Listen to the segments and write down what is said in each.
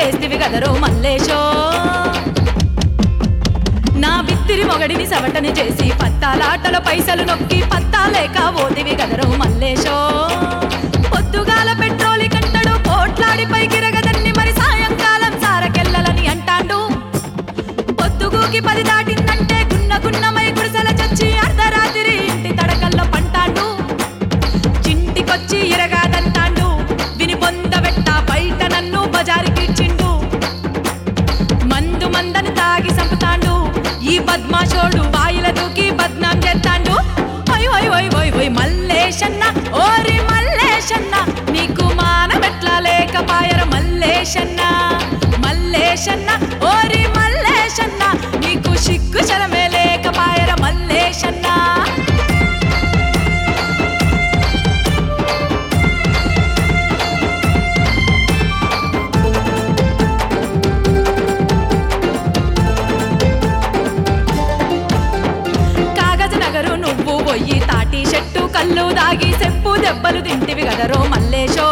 వేస్తివి కదరో మల్లేశో నా బిత్తిరి మొగడిని సవటని చేసి పత్తాలాటలో పైసలు నొక్కి పత్తాలేక ఓదివి కదరో మల్లేశో పొద్దుగాల పెట్రోలి కంటడు పోట్లాడి పైకి రగదన్ని మరి సాయంకాలం సారకెళ్ళలని అంటాండు పొద్దుగూకి పది దాటిందంటే గున్న గున్నమై గుడిసెల చచ్చి అర్ధరాత్రి ఇంటి తడకల్లో పంటాండు చింటికొచ్చి ఇరగాదంటాండు విని పొందబెట్ట బయట నన్ను బజారికి ఇచ్చిండు మందు మందని తాగి సంపుతాండు ఈ బద్మాషోడు బాయిల దూకి బద్నాం చేస్తాండు ఓయ్ ఓయ్ ఓయ్ ఓయ్ ఓయ్ మల్లేశన్న ఓరి మల్లేశన్న నీకు మానమెట్ల లేకపాయర మల్లేశన్న మల్లేశన్న ఓరి మల్లేశన్న నీకు సిగ్గు శరమే లేకపాయర మల్లేశన్న కాగజ నగరు నువ్వు పోయి తాటి చెట్టు కళ్ళు దాగి చెప్పు దెబ్బలు తింటివి కదరో మల్లేశో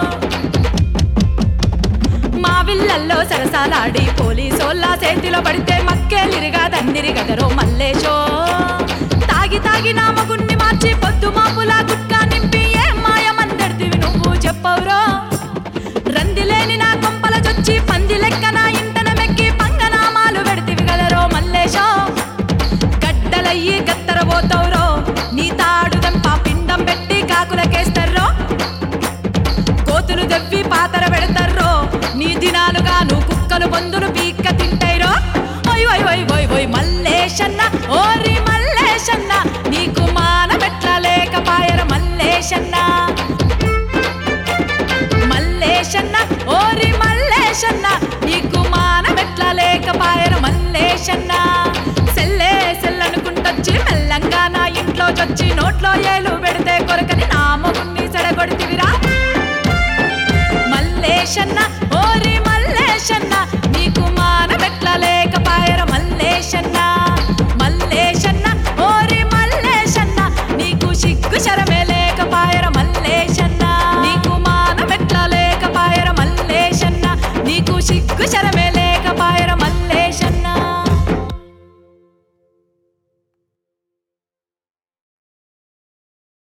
మా విల్లల్లో సరసాలాడి పోలీసోళ్ళ చేతిలో పడితే మక్కేలిరిగా దండిరి గదరో మల్లేశో తాగి తాగి నా మగుణ్ణి మార్చి పొద్దు మాపులా గుట్కా నింపి ఏ మాయమందడితివి నువ్వు చెప్పవురో రందిలేని నా కొంపల చొచ్చి పంది లెక్క నా ఇంటన మెక్కి పంగనామాలు పెడితివి గదరో మల్లేశో గడ్డలయ్యి గత్తరబోతవురో నీ తాడు దెంప పిండం పెట్టి కాకులకేస్తర్రో కోతులు దవ్వి పాతర పెడతారో నీ దినాలుగాను కుక్కలు పొందులు పీక్క తింటాయిరో ఓయ్ ఓయ్ ఓయ్ ఓయ్ ఓయ్ మల్లేశన్న ఓరి మల్లేశన్న నీకు మానమెట్ల లేకపాయర మల్లేశన్న మల్లేశన్న ఓరి మల్లేశన్న నీకు మానమెట్ల లేకపాయర మల్లేశన్న సెల్లే సెల్లనుకుంటొచ్చి మెల్లంగా నా ఇంట్లో చొచ్చి నోట్లో ఏలు పెడితే కొరకని నా మొగుణ్ణి సెడగొడితివిరా మల్లేశన్న ఓరి మల్లేశన్న నీకు మానమెట్ల లేకపాయర మల్లేశన్న